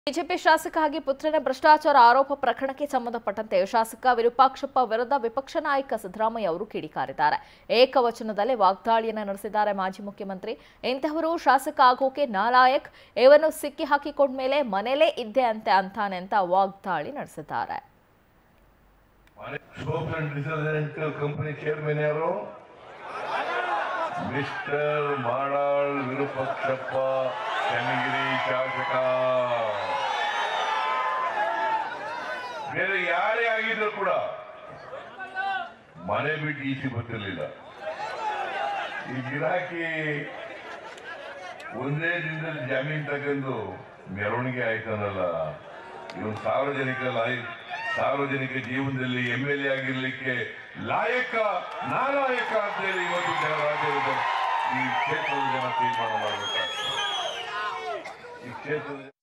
BJP ಶಾಸಕ ಆಗಿ ಪುತ್ರನ ಭ್ರಷ್ಟಾಚಾರ ಆರೋಪ ಪ್ರಕರಣಕ್ಕೆ ಸಂಬಂಧಪಟ್ಟಂತೆ ಶಾಸಕ ವಿರೂಪಾಕ್ಷಪ್ಪ ವಿರುದ್ಧ ವಿಪಕ್ಷ ನಾಯಕ ಸಿದ್ದರಾಮಯ್ಯ ಅವರು ಕಿಡಿಕಾರಿದ್ದಾರೆ ಏಕವಚನದಲ್ಲಿ ವಾಗ್ದಾಳಿಯನ್ನ ನಡೆಸಿದ್ದಾರೆ ಮಾಜಿ ಮುಖ್ಯಮಂತ್ರಿ ಇಂತಹವರು ಶಾಸಕ ಆಗೋಕೆ ನಾಲಾಯಕ್ ಇವನ್ನು ಸಿಕ್ಕಿ ಹಾಕಿಕೊಂಡ ಮೇಲೆ ಮನೇಲೇ ಇದ್ದೆ ಅಂತೆ ಅಂತಾನೆ ಅಂತ ವಾಗ್ದಾಳಿ ನಡೆಸಿದ್ದಾರೆ soap and detergent company chairman ಯಾರು ಮಿಸ್ಟರ್ ಮಾಡಾಳ್ ವಿರೂಪಾಕ್ಷಪ್ಪ ಚನ್ನಗಿರಿ ಶಾಸಕ ಬೇರೆ ಯಾರೇ ಆಗಿದ್ರು ಕೂಡ ಮನೆ ಬಿಟ್ಟು ಈಚೆ ಬರ್ತಿರ್ಲಿಲ್ಲ ಈ ಗಿರಾಕಿ ಒಂದೇ ದಿನದಲ್ಲಿ ಜಾಮೀನ್ ತಗೊಂಡು ಮೆರವಣಿಗೆ ಆಯ್ತಾನಲ್ಲ ಇವನು ಸಾರ್ವಜನಿಕ ಲಾಯ ಸಾರ್ವಜನಿಕ ಜೀವನದಲ್ಲಿ ಎಂ ಎಲ್ ಎ ಆಗಿರ್ಲಿಕ್ಕೆ ಲಾಯಕ ನಾಲಾಯಕ ಅಂತ ಹೇಳಿ ಇವತ್ತು ಜನ ರಾಜ್ಯದ ಈ ಕ್ಷೇತ್ರದ ಜನ ತೀರ್ಮಾನ ಮಾಡಬೇಕಾಗ್ತದೆ ಈ ಕ್ಷೇತ್ರದ